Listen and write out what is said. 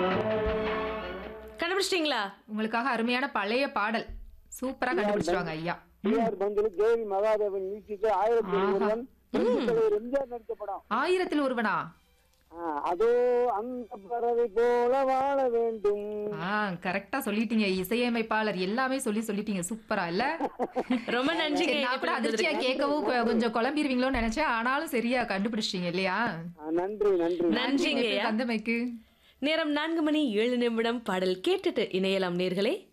கண்டுபிடிச்சிட்டீங்களா உங்களுக்காக அருமையான பழைய பாடல் சூப்பரா கண்டுபிடிச்சிருவாங்க ஐயா டிஆர் பந்தில் தேவி மகாதேவன் மியூசிக்கு ஆயிரத்தி ஆஹா. ஒருவன் புரட்சித் தலைவர் எம்ஜிஆர் நடித்த படம் ஆயிரத்தில் ஒருவனா ஆ, அதோ அந்த பறவை போல வாழ வேண்டும் ஆ கரெக்டா சொல்லிட்டீங்க இசையமைப்பாளர் எல்லாமே சொல்லி சொல்லிட்டீங்க சூப்பரா இல்ல ரொம்ப நன்றிங்க சரி, நான் கூட அதிர்ச்சியா கேட்கவும் கொ- கொஞ்சம் குழம்பிடுவீங்களோன்னு நினைச்சேன் ஆனாலும் சரியா கண்டுபிடிச்சிட்டீங்க இல்லையா ஆ, நன்றி நன்றி நன்றிங்க ஐயா. வந்தமைக்கு நேரம் நான்கு மணி ஏழு நிமிடம் பாடல் கேட்டுட்டு இணையலாம் நேர்களே